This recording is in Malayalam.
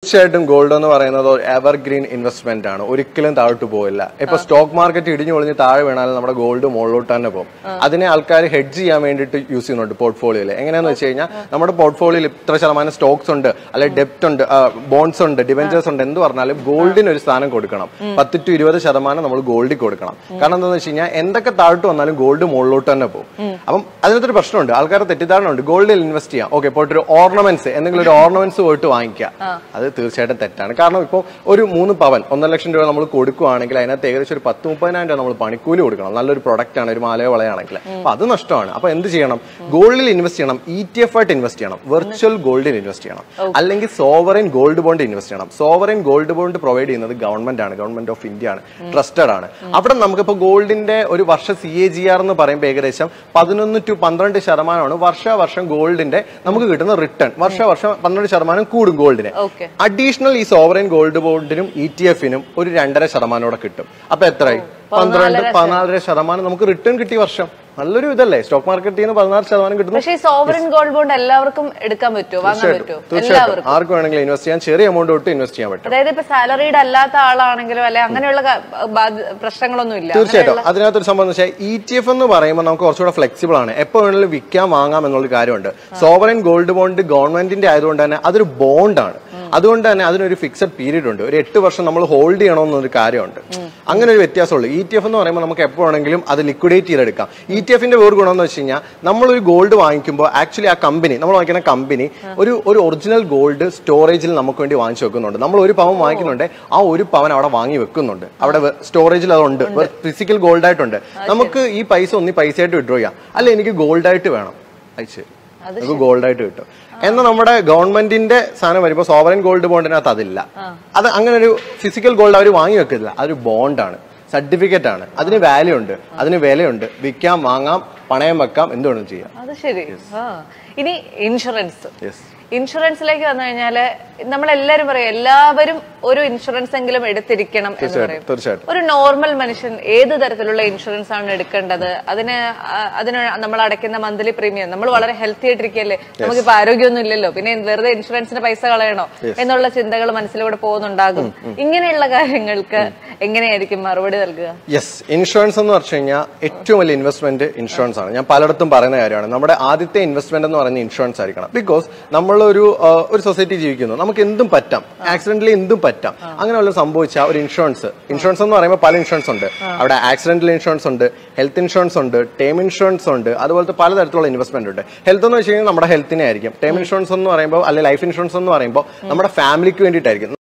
തീർച്ചയായിട്ടും ഗോൾഡ് എന്ന് പറയുന്നത് ഒരു എവർഗ്രീൻ ഇൻവെസ്റ്റ്മെന്റ് ആണ് ഒരിക്കലും താഴോട്ട് പോയില്ല ഇപ്പൊ സ്റ്റോക്ക് മാർക്കറ്റ് ഇടിഞ്ഞു പൊളിഞ്ഞ് താഴെ വീണാലും നമ്മുടെ ഗോൾഡ് മുകളിലോട്ട് തന്നെ പോകും അതിനെ ആൾക്കാർ ഹെഡ്ജ് ചെയ്യാൻ വേണ്ടിയിട്ട് യൂസ് ചെയ്യുന്നുണ്ട് പോർട്ട്ഫോളിയോയിൽ എങ്ങനെയാന്ന് വെച്ച് കഴിഞ്ഞാൽ നമ്മുടെ പോർട്ട്ഫോളിയോയിൽ ഇത്ര ശതമാനം സ്റ്റോക്സ് ഉണ്ട് അല്ലെങ്കിൽ ഡെപ്റ്റ് ഉണ്ട് ബോൺസ് ഉണ്ട് ഡിവെഞ്ചേഴ്സ് ഉണ്ട് എന്ത് പറഞ്ഞാലും ഗോൾഡിന് ഒരു സ്ഥാനം കൊടുക്കണം പത്ത് ടു ഇരുപത് ശതമാനം നമ്മൾ ഗോൾഡിൽ കൊടുക്കണം കാരണം എന്താണെന്ന് വെച്ച് കഴിഞ്ഞാൽ എന്തൊക്കെ താഴോട്ട് വന്നാലും ഗോൾഡ് മുകളിലോട്ട് തന്നെ പോകും അപ്പം അതിനകത്തൊരു പ്രശ്നമുണ്ട് ആൾക്കാരുടെ തെറ്റിദ്ധാരണ ഉണ്ട് ഗോൾഡിൽ ഇൻവെസ്റ്റ് ചെയ്യാം ഓക്കെ ഇപ്പോൾ ഒരു ഓർണമെന്റ്സ് എന്തെങ്കിലും ഒരു ഓർണമെന്റ്സ് പോയിട്ട് വാങ്ങിക്കുക അത് തീർച്ചയായിട്ടും തെറ്റാണ് കാരണം ഇപ്പോൾ ഒരു മൂന്ന് പവൻ ഒന്നര ലക്ഷം രൂപ നമ്മൾ കൊടുക്കുകയാണെങ്കിൽ അതിനകത്ത് ഏകദേശം ഒരു പത്ത് മുപ്പതിനായിരം രൂപ നമ്മൾ പണിക്കൂലി കൊടുക്കണം നല്ലൊരു പ്രൊഡക്റ്റ് ആണ് ഒരു മാലയോ വളയാണെങ്കിൽ അപ്പൊ അത് നഷ്ടമാണ് അപ്പൊ എന്ത് ചെയ്യണം ഗോൾഡിൽ ഇൻവെസ്റ്റ് ചെയ്യണം ഇ ടി എഫ് ആയിട്ട് ഇൻവെസ്റ്റ് ചെയ്യണം വെർച്വൽ ഗോൾഡിൽ ഇൻവെസ്റ്റ് ചെയ്യണം അല്ലെങ്കിൽ സോവറിൻ ഗോൾഡ് ബോണ്ട് ഇൻവെസ്റ്റ് ചെയ്യണം സോവറിൻ ഗോൾഡ് ബോണ്ട് പ്രൊവൈഡ് ചെയ്യുന്നത് ഗവൺമെന്റ് ആണ് ഗവൺമെന്റ് ഓഫ് ഇന്ത്യ ആണ് ട്രസ്റ്റഡ് ആണ് അവിടെ നമുക്കിപ്പോൾ ഗോൾഡിന്റെ ഒരു വർഷ സി എ ജി ആർ എന്ന് പറയുമ്പോൾ ഏകദേശം പതിനൊന്ന് ടു പന്ത്രണ്ട് ശതമാനമാണ് വർഷാവർഷം ഗോൾഡിന്റെ നമുക്ക് കിട്ടുന്ന റിട്ടേൺ വർഷാവർഷം പന്ത്രണ്ട് ശതമാനം കൂടും ഗോൾഡിന് ഓക്കെ അഡീഷണൽ ഈ സോവറൻ ഗോൾഡ് ബോണ്ടിനും ഇ ടി എഫിനും ഒരു രണ്ടര ശതമാനോടെ കിട്ടും അപ്പൊ എത്രയായി പന്ത്രണ്ട് പതിനാലര ശതമാനം നമുക്ക് റിട്ടേൺ കിട്ടിയ വർഷം നല്ലൊരു ഇതല്ലേ സ്റ്റോക്ക് മാർക്കറ്റിൽ നിന്ന് പതിനാറ് ശതമാനം കിട്ടുന്നു പക്ഷേ ഈ സോവറിൻ ഗോൾഡ് ബോണ്ട് എല്ലാവർക്കും എടുക്കാൻ പറ്റുമോ വാങ്ങാൻ പറ്റുമോ തീർച്ചയായിട്ടും എല്ലാവർക്കും ആർക്ക് വേണമെങ്കിലും ഇൻവെസ്റ്റ് ചെയ്യാൻ ചെറിയ എമൗണ്ട് തൊട്ട് ഇൻവെസ്റ്റ് ചെയ്യാൻ പറ്റും അതായത് ഇപ്പൊ സാലറീഡ് അല്ലാത്ത ആളാണെങ്കിലും അല്ലെ അങ്ങനെയുള്ള ക- ബാധ- പ്രശ്നങ്ങളൊന്നും ഇല്ല തീർച്ചയായിട്ടും അതിനകത്തൊരു സംഭവം എന്ന് വെച്ചാൽ ഇ ടി എഫ് എന്ന് പറയുമ്പോൾ നമുക്ക് കുറച്ചുകൂടെ ഫ്ലെക്സിബിൾ ആണ് എപ്പോൾ വേണമെങ്കിലും വിൽക്കാം വാങ്ങാം എന്നുള്ള കാര്യമുണ്ട് സോവറൻ ഗോൾഡ് ബോണ്ട് ഗവൺമെന്റിന്റെ ആയതുകൊണ്ട് തന്നെ അതൊരു ബോണ്ടാണ് അതുകൊണ്ട് തന്നെ അതിനൊരു ഫിക്സഡ് പീരീഡ് ഉണ്ട് ഒരു എട്ട് വർഷം നമ്മൾ ഹോൾഡ് ചെയ്യണമെന്നൊരു കാര്യമുണ്ട് അങ്ങനെ ഒരു വ്യത്യാസമുള്ളൂ ഇ ടി എഫ് എന്ന് പറയുമ്പോൾ നമുക്ക് എപ്പോൾ വേണമെങ്കിലും അത് ലിക്വിഡേറ്റ് ചെയ്തെടുക്കാം ഇ ടി എഫിന്റെ വേറെ ഗുണം എന്ന് വെച്ച് കഴിഞ്ഞാൽ നമ്മളൊരു ഗോൾഡ് വാങ്ങിക്കുമ്പോൾ ആക്ച്വലി ആ കമ്പനി നമ്മൾ വാങ്ങിക്കുന്ന കമ്പനി ഒരു ഒരു ഒറിജിനൽ ഗോൾഡ് സ്റ്റോറേജിൽ നമുക്ക് വേണ്ടി വാങ്ങിച്ചു വെക്കുന്നുണ്ട് നമ്മൾ ഒരു പവൻ വാങ്ങിക്കുന്നുണ്ട് ആ ഒരു പവൻ അവിടെ വാങ്ങി വെക്കുന്നുണ്ട് അവിടെ സ്റ്റോറേജിൽ അതുണ്ട് ഫിസിക്കൽ ഗോൾഡ് ആയിട്ടുണ്ട് നമുക്ക് ഈ പൈസ ഒന്നി പൈസ ആയിട്ട് വിഡ്രോ ചെയ്യാം അല്ല എനിക്ക് ഗോൾഡ് ആയിട്ട് വേണം അയച്ചു നമുക്ക് ഗോൾഡ് ആയിട്ട് കിട്ടും എന്നാൽ നമ്മുടെ ഗവൺമെന്റിന്റെ സാധനം വരുമ്പോൾ സോവറൻ ഗോൾഡ് ബോണ്ടിനകത്ത് അതില്ല അത് അങ്ങനെ ഒരു ഫിസിക്കൽ ഗോൾഡ് അവർ വാങ്ങി വെക്കില്ല അതൊരു ബോണ്ടാണ് സർട്ടിഫിക്കറ്റ് ആണ് അതിന് വാല്യൂ ഉണ്ട് അതിന് വിലയുണ്ട് വിൽക്കാം വാങ്ങാം പണയം വെക്കാം എന്തുവേണം ചെയ്യാം അത് ശരി ആ ഇനി ഇൻഷുറൻസ് യെസ് ഇൻഷുറൻസിലേക്ക് വന്നു കഴിഞ്ഞാല് നമ്മളെല്ലാരും പറയും എല്ലാവരും ഒരു ഇൻഷുറൻസ് എങ്കിലും എടുത്തിരിക്കണം എന്ന് പറയും തീർച്ചയായിട്ടും തീർച്ചയായിട്ടും ഒരു നോർമൽ മനുഷ്യൻ ഏത് തരത്തിലുള്ള ഇൻഷുറൻസ് ആണ് എടുക്കേണ്ടത് അതിന് ആ, അതിന് നമ്മൾ അടയ്ക്കുന്ന മന്ത്ലി പ്രീമിയം നമ്മൾ വളരെ ഹെൽത്തി ആയിട്ടിരിക്കല്ലേ നമുക്കിപ്പോ ആരോഗ്യമൊന്നും ഇല്ലല്ലോ പിന്നെ വെറുതെ ഇൻഷുറൻസിന് പൈസ കളയണോ എന്നുള്ള ചിന്തകൾ മനസ്സിലൂടെ പോകുന്നുണ്ടാകും ഇങ്ങനെയുള്ള കാര്യങ്ങൾക്ക് എങ്ങനെയായിരിക്കും മറുപടി നൽകുക യെസ് ഇൻഷുറൻസ് എന്ന് പറഞ്ഞു കഴിഞ്ഞാൽ ഏറ്റവും വലിയ ഇൻവെസ്റ്റ്മെന്റ് ഇൻഷുറൻസ് ആണ് ഞാൻ പലയിടത്തും പറയുന്ന കാര്യമാണ് നമ്മുടെ ആദ്യത്തെ ഇൻവെസ്റ്റ്മെന്റ് എന്ന് പറയുന്നത് ഇൻഷുറൻസ് ആയിരിക്കണം ബിക്കോസ് നമ്മളൊരു ആ, ഒരു സൊസൈറ്റി ജീവിക്കുന്നു നമുക്ക് എന്തും പറ്റാം ആക്സിഡന്റലി എന്തും പറ്റാം അങ്ങനെ വല്ലതും സംഭവിച്ചാൽ ഒരു ഇൻഷുറൻസ് ഇൻഷുറൻസ് എന്ന് പറയുമ്പോൾ പല ഇൻഷുറൻസ് ഉണ്ട് അവിടെ ആക്സിഡന്റൽ ഇൻഷുറൻസ് ഉണ്ട് ഹെൽത്ത് ഇൻഷുറൻസ് ഉണ്ട് ടേം ഇൻഷുറൻസ് ഉണ്ട് അതുപോലത്തെ പലതരത്തിലുള്ള ഇൻവെസ്റ്റ്മെന്റ് ഉണ്ട് ഹെൽത്ത് എന്ന് വെച്ച് കഴിഞ്ഞാൽ നമ്മുടെ ഹെൽത്തിനെ ആയിരിക്കും ടേം ഇൻഷുറൻസ് എന്ന് പറയുമ്പോൾ അല്ലെങ്കിൽ ലൈഫ് ഇൻഷുറൻസ് എന്ന് പറയുമ്പോൾ നമ്മുടെ ഫാമിലിക്ക് വേണ്ടിയിട്ടായിരിക്കും